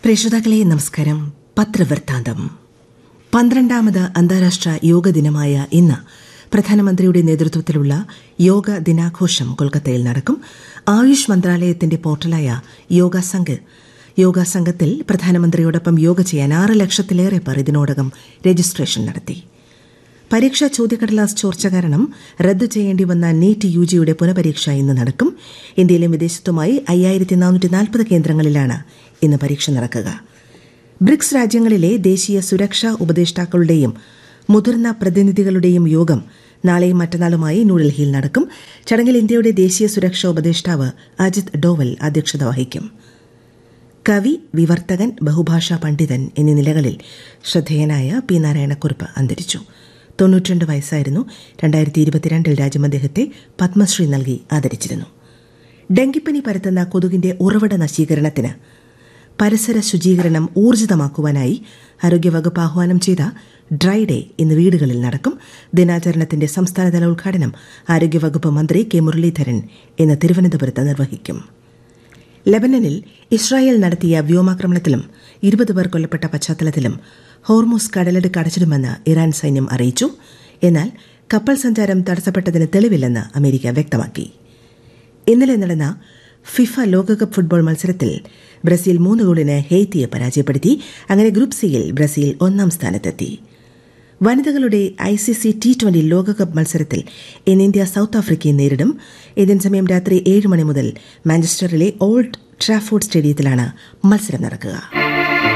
പ്രേക്ഷതാക്കളെ നമസ്കാരം പത്രവൃത്താന്തം പന്ത്രണ്ടാമത് അന്താരാഷ്ട്ര യോഗ ദിനമായ ഇന്ന് പ്രധാനമന്ത്രിയുടെ നേതൃത്വത്തിലുള്ള യോഗ ദിനാഘോഷം കൊൽക്കത്തയിൽ നടക്കും ആയുഷ് മന്ത്രാലയത്തിന്റെ പോർട്ടലായ യോഗ സംഘ് യോഗ സംഘത്തിൽ പ്രധാനമന്ത്രിയോടൊപ്പം യോഗ ചെയ്യാൻ ആറ് ലക്ഷത്തിലേറെ പേർ ഇതിനോടകം രജിസ്ട്രേഷൻ നടത്തി പരീക്ഷാ ചോദ്യക്കടലാസ് ചോർച്ച കാരണം റദ്ദു ചെയ്യേണ്ടി വന്ന നീറ്റ് യു ജിയുടെ പുനഃപരീക്ഷ ഇന്ന് നടക്കും ഇന്ത്യയിലും വിദേശത്തുമായി അയ്യായിരത്തി നാനൂറ്റി നാൽപ്പത് കേന്ദ്രങ്ങളിലാണ് ഇന്ന് പരീക്ഷ നടക്കുക ബ്രിക്സ് രാജ്യങ്ങളിലെ ദേശീയ സുരക്ഷാ ഉപദേഷ്ടാക്കളുടെയും മുതിർന്ന പ്രതിനിധികളുടെയും യോഗം നാളെയും മറ്റന്നാളുമായി ന്യൂഡൽഹിയിൽ നടക്കും ചടങ്ങിൽ ഇന്ത്യയുടെ ദേശീയ സുരക്ഷാ ഉപദേഷ്ടാവ് അജിത് ഡോവൽ അധ്യക്ഷത വഹിക്കും കവി വിവർത്തകൻ ബഹുഭാഷാ പണ്ഡിതൻ എന്നീ നിലകളിൽ ശ്രദ്ധേയനായ പി നാരായണക്കുറുപ്പ് അന്തരിച്ചു തൊണ്ണൂറ്റിരണ്ട് വയസ്സായിരുന്നു രണ്ടായിരത്തി ഇരുപത്തിരണ്ടിൽ രാജ്യം അദ്ദേഹത്തെ പത്മശ്രീ നൽകി ആദരിച്ചിരുന്നു ഡെങ്കിപ്പനി പരത്തുന്ന കൊതുകിന്റെ ഉറവിട നശീകരണത്തിന് പരിസര ശുചീകരണം ഊർജിതമാക്കുവാനായി ആരോഗ്യവകുപ്പ് ആഹ്വാനം ചെയ്ത ഡ്രൈ ഡേ ഇന്ന് വീടുകളിൽ നടക്കും ദിനാചരണത്തിന്റെ സംസ്ഥാനതല ഉദ്ഘാടനം ആരോഗ്യവകുപ്പ് മന്ത്രി കെ മുരളീധരൻ ഇന്ന് തിരുവനന്തപുരത്ത് നിർവഹിക്കും ലബനനിൽ ഇസ്രായേൽ നടത്തിയ വ്യോമാക്രമണത്തിലും ഇരുപത് പേർ കൊല്ലപ്പെട്ട പശ്ചാത്തലത്തിലും ഹോർമോസ് കടലെടുക്ക് അടച്ചിടുമെന്ന് ഇറാൻ സൈന്യം അറിയിച്ചു എന്നാൽ കപ്പൽ സഞ്ചാരം തടസ്സപ്പെട്ടതിന് തെളിവില്ലെന്ന് അമേരിക്ക വ്യക്തമാക്കി ഇന്നലെ നടന്ന ഫിഫ ലോകകപ്പ് ഫുട്ബോൾ മത്സരത്തിൽ ബ്രസീൽ മൂന്ന് ഗോളിന് ഹെയ്ത്തിയെ പരാജയപ്പെടുത്തി അങ്ങനെ ഗ്രൂപ്പ് സിയിൽ ബ്രസീൽ ഒന്നാം സ്ഥാനത്തെത്തി വനിതകളുടെ I C C T twenty ലോകകപ്പ് മത്സരത്തിൽ ഇന്ന് ഇന്ത്യ സൌത്ത് ആഫ്രിക്കയെ നേരിടും ഇതിന് സമയം രാത്രി ഏഴ് മണി മുതൽ മാഞ്ചസ്റ്ററിലെ ഓൾഡ് ട്രാഫോർഡ് സ്റ്റേഡിയത്തിലാണ് മത്സരം നടക്കുക